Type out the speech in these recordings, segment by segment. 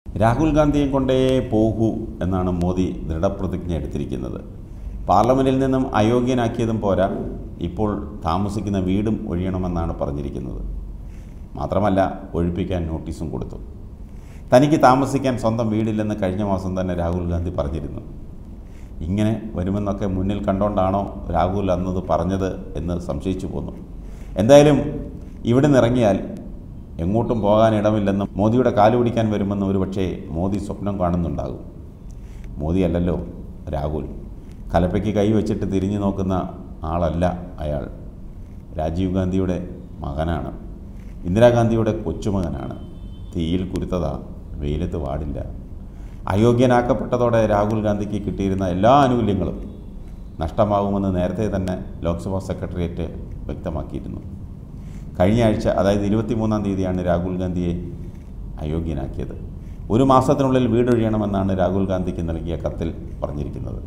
രാഹുൽ ഗാന്ധിയെ കൊണ്ടേ പോകൂ എന്നാണ് മോദി ദൃഢപ്രതിജ്ഞ എടുത്തിരിക്കുന്നത് പാർലമെൻറ്റിൽ നിന്നും അയോഗ്യനാക്കിയതും പോരാ ഇപ്പോൾ താമസിക്കുന്ന വീടും ഒഴിയണമെന്നാണ് പറഞ്ഞിരിക്കുന്നത് മാത്രമല്ല ഒഴിപ്പിക്കാൻ നോട്ടീസും കൊടുത്തു തനിക്ക് താമസിക്കാൻ സ്വന്തം വീടില്ലെന്ന് കഴിഞ്ഞ മാസം തന്നെ രാഹുൽ ഗാന്ധി പറഞ്ഞിരുന്നു ഇങ്ങനെ വരുമെന്നൊക്കെ മുന്നിൽ കണ്ടോണ്ടാണോ രാഹുൽ അന്നത് പറഞ്ഞത് എന്ന് സംശയിച്ചു പോന്നു എന്തായാലും ഇവിടെ നിന്നിറങ്ങിയാൽ എങ്ങോട്ടും പോകാൻ ഇടമില്ലെന്നും മോദിയുടെ കാല് പിടിക്കാൻ വരുമെന്ന് ഒരുപക്ഷേ മോദി സ്വപ്നം കാണുന്നുണ്ടാകും മോദിയല്ലല്ലോ രാഹുൽ കലപ്പയ്ക്ക് കൈവച്ചിട്ട് തിരിഞ്ഞു നോക്കുന്ന ആളല്ല അയാൾ രാജീവ് ഗാന്ധിയുടെ മകനാണ് ഇന്ദിരാഗാന്ധിയുടെ കൊച്ചുമകനാണ് തീയിൽ കുരുത്തതാ വെയിലത്ത് വാടില്ല അയോഗ്യനാക്കപ്പെട്ടതോടെ രാഹുൽ ഗാന്ധിക്ക് കിട്ടിയിരുന്ന എല്ലാ ആനുകൂല്യങ്ങളും നഷ്ടമാകുമെന്ന് നേരത്തെ തന്നെ ലോക്സഭാ സെക്രട്ടേറിയറ്റ് വ്യക്തമാക്കിയിരുന്നു കഴിഞ്ഞ ആഴ്ച അതായത് ഇരുപത്തിമൂന്നാം തീയതിയാണ് രാഹുൽ ഗാന്ധിയെ അയോഗ്യനാക്കിയത് ഒരു മാസത്തിനുള്ളിൽ വീടൊഴിയണമെന്നാണ് രാഹുൽ ഗാന്ധിക്ക് നൽകിയ കത്തിൽ പറഞ്ഞിരിക്കുന്നത്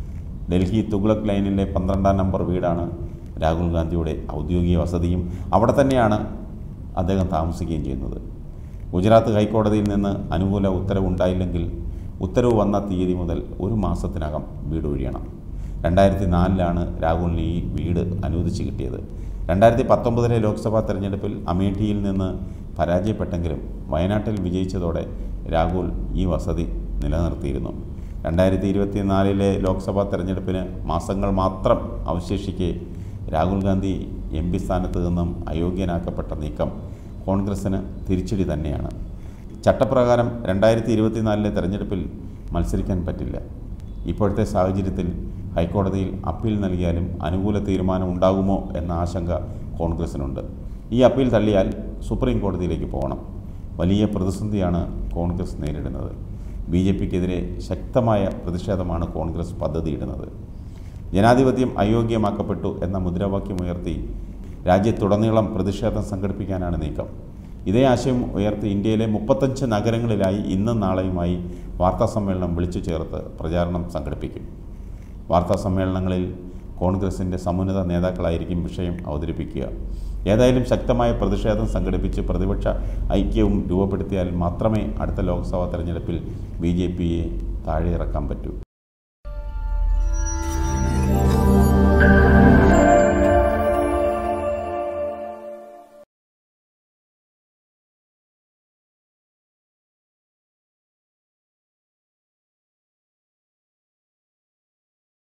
ഡൽഹി തുഗ്ലക് ലൈനിലെ പന്ത്രണ്ടാം നമ്പർ വീടാണ് രാഹുൽ ഗാന്ധിയുടെ ഔദ്യോഗിക വസതിയും അവിടെ തന്നെയാണ് അദ്ദേഹം താമസിക്കുകയും ചെയ്യുന്നത് ഗുജറാത്ത് ഹൈക്കോടതിയിൽ നിന്ന് അനുകൂല ഉത്തരവുണ്ടായില്ലെങ്കിൽ ഉത്തരവ് വന്ന തീയതി മുതൽ ഒരു മാസത്തിനകം വീട് ഒഴിയണം രണ്ടായിരത്തി നാലിലാണ് രാഹുലിന് ഈ വീട് അനുവദിച്ച് കിട്ടിയത് രണ്ടായിരത്തി പത്തൊമ്പതിലെ ലോക്സഭാ തെരഞ്ഞെടുപ്പിൽ അമേഠിയിൽ നിന്ന് പരാജയപ്പെട്ടെങ്കിലും വയനാട്ടിൽ വിജയിച്ചതോടെ രാഹുൽ ഈ വസതി നിലനിർത്തിയിരുന്നു രണ്ടായിരത്തി ഇരുപത്തിനാലിലെ ലോക്സഭാ തെരഞ്ഞെടുപ്പിന് മാസങ്ങൾ മാത്രം അവശേഷിക്കെ രാഹുൽ ഗാന്ധി എം പി സ്ഥാനത്ത് നിന്നും അയോഗ്യനാക്കപ്പെട്ട നീക്കം കോൺഗ്രസ്സിന് തിരിച്ചടി തന്നെയാണ് ചട്ടപ്രകാരം രണ്ടായിരത്തി ഇരുപത്തിനാലിലെ തെരഞ്ഞെടുപ്പിൽ മത്സരിക്കാൻ പറ്റില്ല ഇപ്പോഴത്തെ സാഹചര്യത്തിൽ ഹൈക്കോടതിയിൽ അപ്പീൽ നൽകിയാലും അനുകൂല തീരുമാനം ഉണ്ടാകുമോ എന്ന ആശങ്ക കോൺഗ്രസിനുണ്ട് ഈ അപ്പീൽ തള്ളിയാൽ സുപ്രീം കോടതിയിലേക്ക് പോകണം വലിയ പ്രതിസന്ധിയാണ് കോൺഗ്രസ് നേരിടുന്നത് ബി ജെ പിക്കെതിരെ ശക്തമായ പ്രതിഷേധമാണ് കോൺഗ്രസ് പദ്ധതിയിടുന്നത് ജനാധിപത്യം അയോഗ്യമാക്കപ്പെട്ടു എന്ന മുദ്രാവാക്യമുയർത്തി രാജ്യത്തുടനീളം പ്രതിഷേധം സംഘടിപ്പിക്കാനാണ് നീക്കം ഇതേ ആശയം ഉയർത്തി ഇന്ത്യയിലെ മുപ്പത്തഞ്ച് നഗരങ്ങളിലായി ഇന്നും നാളെയുമായി വാർത്താസമ്മേളനം വിളിച്ചു ചേർത്ത് പ്രചാരണം സംഘടിപ്പിക്കും വാർത്താ സമ്മേളനങ്ങളിൽ കോൺഗ്രസിൻ്റെ സമുന്നത നേതാക്കളായിരിക്കും വിഷയം അവതരിപ്പിക്കുക ഏതായാലും ശക്തമായ പ്രതിഷേധം സംഘടിപ്പിച്ച് പ്രതിപക്ഷ ഐക്യവും രൂപപ്പെടുത്തിയാൽ മാത്രമേ അടുത്ത ലോക്സഭാ തെരഞ്ഞെടുപ്പിൽ ബി ജെ പിയെ താഴെയിറക്കാൻ പറ്റൂ